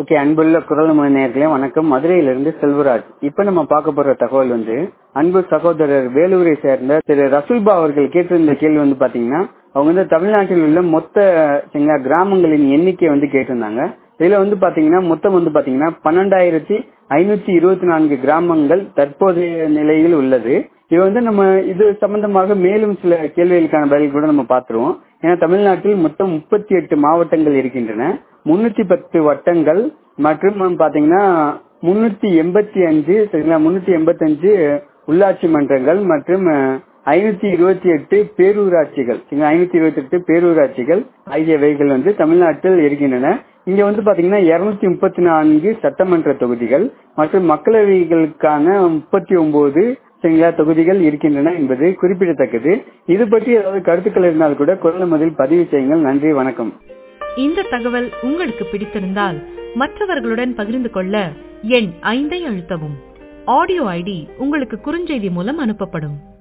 okay அன்புள்ள குரல் மொழி நேர்களே வணக்கம் மதுரையிலிருந்து செல்வராஜ் இப்ப நம்ம பார்க்க போற தகவல் வந்து அன்பு சகோதரர் வேலூரை சேர்ந்த திரு ரசூல்பா அவர்கள் கேட்டிருந்த கேள்வி வந்து பாத்தீங்கன்னா அவங்க வந்து தமிழ்நாட்டில் உள்ள மொத்த சரிங்களா கிராமங்களின் எண்ணிக்கை வந்து கேட்டிருந்தாங்க இதுல வந்து பாத்தீங்கன்னா மொத்தம் வந்து பாத்தீங்கன்னா பன்னெண்டாயிரத்தி ஐநூத்தி இருபத்தி நான்கு கிராமங்கள் தற்போதைய நிலையில் உள்ளது இது வந்து நம்ம இது சம்பந்தமாக மேலும் சில கேள்விகளுக்கான பதில் கூட நம்ம பார்த்துருவோம் ஏன்னா தமிழ்நாட்டில் மொத்தம் முப்பத்தி எட்டு மாவட்டங்கள் இருக்கின்றன முன்னூத்தி பத்து வட்டங்கள் மற்றும் பாத்தீங்கன்னா முன்னூத்தி எண்பத்தி அஞ்சு சரிங்களா முன்னூத்தி எண்பத்தி அஞ்சு உள்ளாட்சி மன்றங்கள் மற்றும் ஐநூத்தி இருபத்தி எட்டு பேரூராட்சிகள் ஐநூத்தி இருபத்தி எட்டு பேரூராட்சிகள் ஆகியவைகள் வந்து தமிழ்நாட்டில் இருக்கின்றன இங்க வந்து பாத்தீங்கன்னா இருநூத்தி முப்பத்தி நான்கு சட்டமன்ற தொகுதிகள் மற்றும் மக்களவைகளுக்கான முப்பத்தி ஒன்பது சரிங்களா தொகுதிகள் இருக்கின்றன என்பது குறிப்பிடத்தக்கது இது பற்றி ஏதாவது கருத்துக்கள் இருந்தால் கூட குரல் மதில் பதிவு செய்யுங்கள் நன்றி வணக்கம் இந்த தகவல் உங்களுக்கு பிடித்திருந்தால் மற்றவர்களுடன் பகிர்ந்து கொள்ள எண் ஐந்தை அழுத்தவும் ஆடியோ ஐடி உங்களுக்கு குறுஞ்செய்தி மூலம் அனுப்பப்படும்